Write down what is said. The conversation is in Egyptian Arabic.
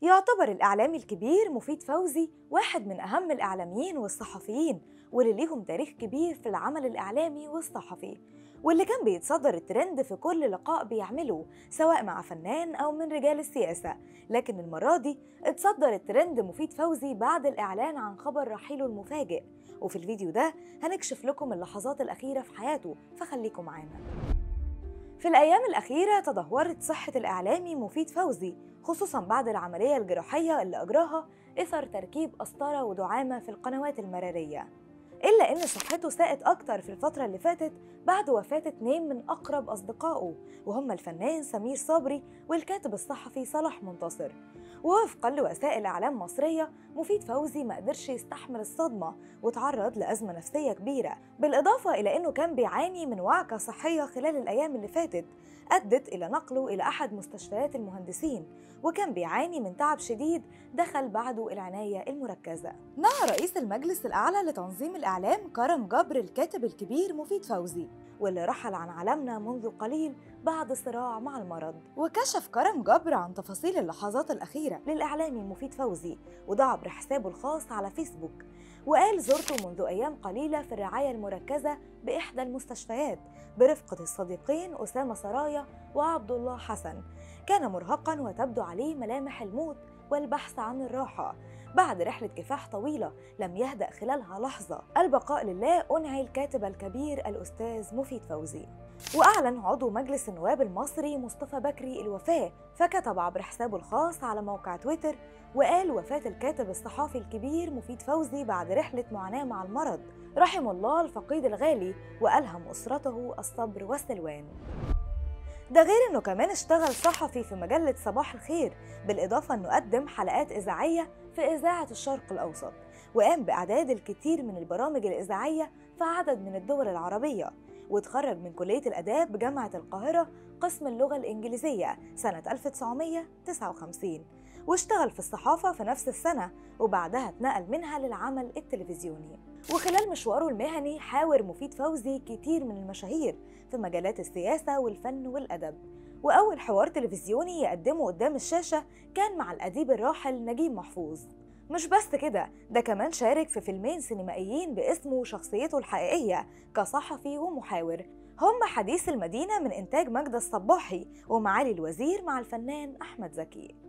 يعتبر الإعلامي الكبير مفيد فوزي واحد من أهم الإعلاميين والصحفيين واللي ليهم تاريخ كبير في العمل الإعلامي والصحفي واللي كان بيتصدر الترند في كل لقاء بيعمله سواء مع فنان أو من رجال السياسة لكن المرة دي اتصدر الترند مفيد فوزي بعد الإعلان عن خبر رحيله المفاجئ وفي الفيديو ده هنكشف لكم اللحظات الأخيرة في حياته فخليكم معانا في الأيام الأخيرة تدهورت صحة الإعلامي مفيد فوزي خصوصا بعد العملية الجراحية اللي أجراها إثر تركيب قسطرة ودعامة في القنوات المرارية إلا إن صحته ساءت أكتر في الفترة اللي فاتت بعد وفاة اتنين من أقرب أصدقائه وهما الفنان سمير صبري والكاتب الصحفي صلاح منتصر ووفقا لوسائل إعلام مصرية مفيد فوزي ما قدرش يستحمل الصدمة وتعرض لأزمة نفسية كبيرة بالإضافة إلى أنه كان بيعاني من وعكة صحية خلال الأيام اللي فاتت أدت إلى نقله إلى أحد مستشفيات المهندسين وكان بيعاني من تعب شديد دخل بعده العناية المركزة نهى رئيس المجلس الأعلى لتنظيم الإعلام كرم جبر الكاتب الكبير مفيد فوزي واللي رحل عن عالمنا منذ قليل بعد صراع مع المرض وكشف كرم جبر عن تفاصيل اللحظات الأخيرة للإعلامي مفيد فوزي وده عبر حسابه الخاص على فيسبوك وقال زرته منذ أيام قليلة في الرعاية المركزة بإحدى المستشفيات برفقة الصديقين أسامة سرايا وعبد الله حسن كان مرهقا وتبدو عليه ملامح الموت والبحث عن الراحة بعد رحلة كفاح طويلة لم يهدأ خلالها لحظة البقاء لله أنعي الكاتب الكبير الأستاذ مفيد فوزي وأعلن عضو مجلس النواب المصري مصطفى بكري الوفاة فكتب عبر حسابه الخاص على موقع تويتر وقال وفاة الكاتب الصحافي الكبير مفيد فوزي بعد رحلة معاناة مع المرض رحم الله الفقيد الغالي وألهم أسرته الصبر والسلوان ده غير انه كمان اشتغل صحفي في مجلة صباح الخير بالإضافة انه قدم حلقات إذاعية في إذاعة الشرق الأوسط وقام بإعداد الكثير من البرامج الإذاعية في عدد من الدول العربية وتخرج من كلية الآداب بجامعة القاهرة قسم اللغة الإنجليزية سنة 1959 واشتغل في الصحافة في نفس السنة وبعدها اتنقل منها للعمل التلفزيوني وخلال مشواره المهني حاور مفيد فوزي كتير من المشاهير في مجالات السياسة والفن والأدب وأول حوار تلفزيوني يقدمه قدام الشاشة كان مع الأديب الراحل نجيب محفوظ مش بس كده ده كمان شارك في فيلمين سينمائيين باسمه وشخصيته الحقيقية كصحفي ومحاور هم حديث المدينة من إنتاج مجد الصباحي ومعالي الوزير مع الفنان أحمد زكي